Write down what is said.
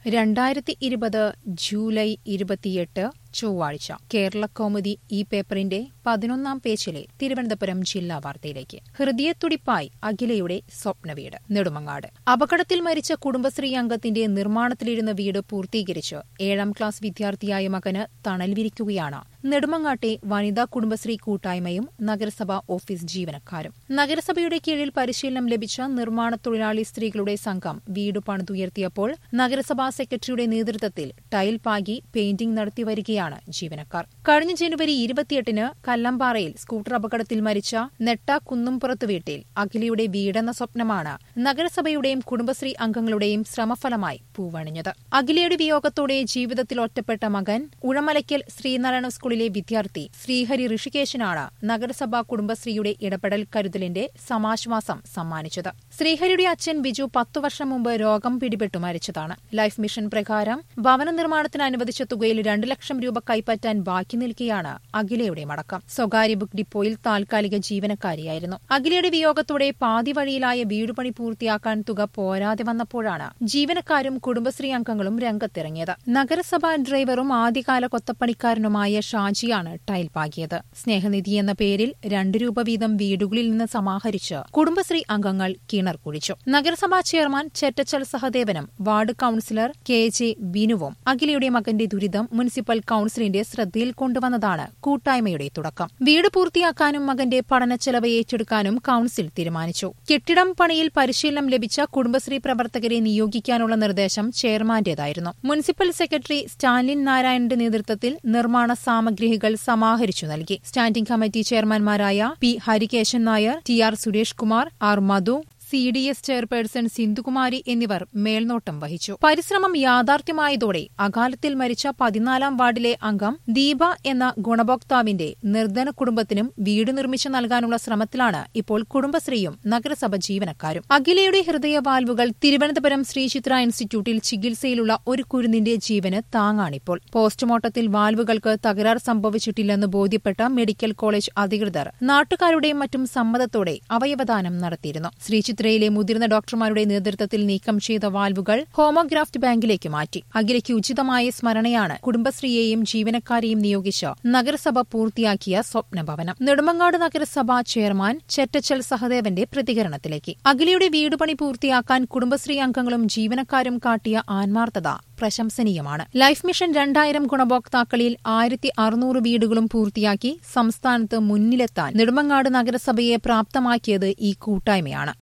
രണ്ടായിരത്തി ഇരുപത് ജൂലൈ ഇരുപത്തിയെട്ട് ചൊവ്വാഴ്ച കേരള കൗമുദി ഈ പേപ്പറിന്റെ പതിനൊന്നാം പേജിലെ തിരുവനന്തപുരം ജില്ലാ വാർത്തയിലേക്ക് ഹൃദയത്തുടിപ്പായി അഖിലയുടെ സ്വപ്നവീട് നെടുമങ്ങാട് അപകടത്തിൽ മരിച്ച കുടുംബശ്രീ അംഗത്തിന്റെ നിർമ്മാണത്തിലിരുന്ന വീട് പൂർത്തീകരിച്ച് ഏഴാം ക്ലാസ് വിദ്യാർത്ഥിയായ മകന് തണൽ വിരിക്കുകയാണ് നെടുമങ്ങാട്ടെ വനിതാ കുടുംബശ്രീ കൂട്ടായ്മയും നഗരസഭാ ഓഫീസ് ജീവനക്കാരും നഗരസഭയുടെ കീഴിൽ പരിശീലനം ലഭിച്ച നിർമ്മാണ തൊഴിലാളി സ്ത്രീകളുടെ സംഘം വീട് പണിതുയർത്തിയപ്പോൾ നഗരസഭാ സെക്രട്ടറിയുടെ നേതൃത്വത്തിൽ ടൈൽ പാകി പെയിന്റിംഗ് നടത്തിവരികയാണ് ജീവനക്കാർ കഴിഞ്ഞ ജനുവരി ഇരുപത്തിയെട്ടിന് കല്ലമ്പാറയിൽ സ്കൂട്ടർ അപകടത്തിൽ മരിച്ച നെട്ട കുന്നുംപുറത്ത് വീട്ടിൽ അഖിലയുടെ വീടെന്ന സ്വപ്നമാണ് നഗരസഭയുടെയും കുടുംബശ്രീ അംഗങ്ങളുടെയും ശ്രമഫലമായി പൂവണിഞ്ഞത് അഖിലയുടെ വിയോഗത്തോടെ ജീവിതത്തിൽ ഒറ്റപ്പെട്ട മകൻ ഉഴമലയ്ക്കൽ ശ്രീനാരായണ സ്കൂളിലെ വിദ്യാർത്ഥി ശ്രീഹരി ഋഷികേശനാണ് നഗരസഭാ കുടുംബശ്രീയുടെ ഇടപെടൽ കരുതലിന്റെ സമാശ്വാസം സമ്മാനിച്ചത് ശ്രീഹരിയുടെ അച്ഛൻ ബിജു പത്തു വർഷം മുമ്പ് രോഗം പിടിപെട്ടു മരിച്ചതാണ് ലൈഫ് മിഷൻ പ്രകാരം ഭവന നിർമ്മാണത്തിന് അനുവദിച്ച തുകയിൽ രണ്ടു ലക്ഷം രൂപ കൈപ്പറ്റാൻ ബാക്കി നിൽക്കെയാണ് അഖിലയുടെ മടക്കം സ്വകാര്യ ബുക്ക് ഡിപ്പോയിൽ താൽക്കാലിക ജീവനക്കാരിയായിരുന്നു അഖിലയുടെ വിയോഗത്തോടെ പാതി വഴിയിലായ വീടുപണി പൂർത്തിയാക്കാൻ തുക പോരാതെ വന്നപ്പോഴാണ് ജീവനക്കാരും കുടുംബശ്രീ അംഗങ്ങളും രംഗത്തിറങ്ങിയത് നഗരസഭാ ഡ്രൈവറും ആദ്യകാല കൊത്തപ്പണിക്കാരനുമായ ഷാജിയാണ് ടൈൽ പാകിയത് സ്നേഹനിധി എന്ന പേരിൽ രണ്ടു രൂപ വീതം വീടുകളിൽ നിന്ന് സമാഹരിച്ച് കുടുംബശ്രീ അംഗങ്ങൾ കിണർ കുഴിച്ചു നഗരസഭാ ചെയർമാൻ ചെറ്റച്ചൽ സഹദേവനും വാർഡ് കൌൺസിലർ കെ ജെ ബിനുവും അഖിലയുടെ മകന്റെ ദുരിതം മുനിസിപ്പൽ കൌൺസിലിന്റെ ശ്രദ്ധയിൽ കൊണ്ടുവന്നതാണ് കൂട്ടായ്മയുടെ തുടക്കം വീട് പൂർത്തിയാക്കാനും മകന്റെ പഠനച്ചെലവ് ഏറ്റെടുക്കാനും കൌൺസിൽ തീരുമാനിച്ചു കെട്ടിടം പണിയിൽ പരിശീലനം ലഭിച്ച കുടുംബശ്രീ പ്രവർത്തകരെ നിയോഗിക്കാനുള്ള നിർദ്ദേശം ചെയർമാന്റേതായിരുന്നു മുനിസിപ്പൽ സെക്രട്ടറി സ്റ്റാലിൻ നാരായണന്റെ നേതൃത്വത്തിൽ നിർമ്മാണ സാമഗ്രികൾ സമാഹരിച്ചു നൽകി സ്റ്റാൻഡിംഗ് കമ്മിറ്റി ചെയർമാൻമാരായ P Harikesan Nair T R Suresh Kumar R Madhu C D S chairperson Sindhukumari എന്നിവർ മേൽനോട്ടം വഹിച്ചു പരിശ്രമം യാഥാർത്ഥ്യമായതോടെ അകാലത്തിൽ മരിച്ച പതിനാലാം വാർഡിലെ അംഗം ദീപ എന്ന ഗുണഭോക്താവിന്റെ നിർധന കുടുംബത്തിനും വീട് നിർമ്മിച്ചു നൽകാനുള്ള ശ്രമത്തിലാണ് ഇപ്പോൾ കുടുംബശ്രീയും നഗരസഭ ജീവനക്കാരും അഖിലയുടെ ഹൃദയവാൽവുകൾ തിരുവനന്തപുരം ശ്രീചിത്ര ഇൻസ്റ്റിറ്റ്യൂട്ടിൽ ചികിത്സയിലുള്ള ഒരു കുരുന്നിന്റെ ജീവന് താങ്ങാണിപ്പോൾ പോസ്റ്റ്മോർട്ടത്തിൽ വാൽവുകൾക്ക് തകരാർ സംഭവിച്ചിട്ടില്ലെന്ന് ബോധ്യപ്പെട്ട മെഡിക്കൽ കോളേജ് അധികൃതർ നാട്ടുകാരുടെയും മറ്റും സമ്മതത്തോടെ അവയവദാനം നടത്തിയിരുന്നു ശ്രീചിത്ര ചിത്രയിലെ മുതിർന്ന ഡോക്ടർമാരുടെ നേതൃത്വത്തിൽ നീക്കം ചെയ്ത വാൽവുകൾ ഹോമോഗ്രാഫ്റ്റ് ബാങ്കിലേക്ക് മാറ്റി അഖിലയ്ക്ക് ഉചിതമായ സ്മരണയാണ് കുടുംബശ്രീയെയും ജീവനക്കാരെയും നിയോഗിച്ച് നഗരസഭ പൂർത്തിയാക്കിയ സ്വപ്നഭവനം നെടുമങ്ങാട് നഗരസഭ ചെയർമാൻ ചെറ്റച്ചൽ സഹദേവന്റെ പ്രതികരണത്തിലേക്ക് അഖിലയുടെ വീടുപണി പൂർത്തിയാക്കാൻ കുടുംബശ്രീ അംഗങ്ങളും ജീവനക്കാരും കാട്ടിയ ആത്മാർത്ഥത പ്രശംസനീയമാണ് ലൈഫ് മിഷൻ രണ്ടായിരം ഗുണഭോക്താക്കളിൽ ആയിരത്തി അറുന്നൂറ് വീടുകളും പൂർത്തിയാക്കി സംസ്ഥാനത്ത് മുന്നിലെത്താൻ നെടുമങ്ങാട് നഗരസഭയെ പ്രാപ്തമാക്കിയത് ഈ കൂട്ടായ്മയാണ്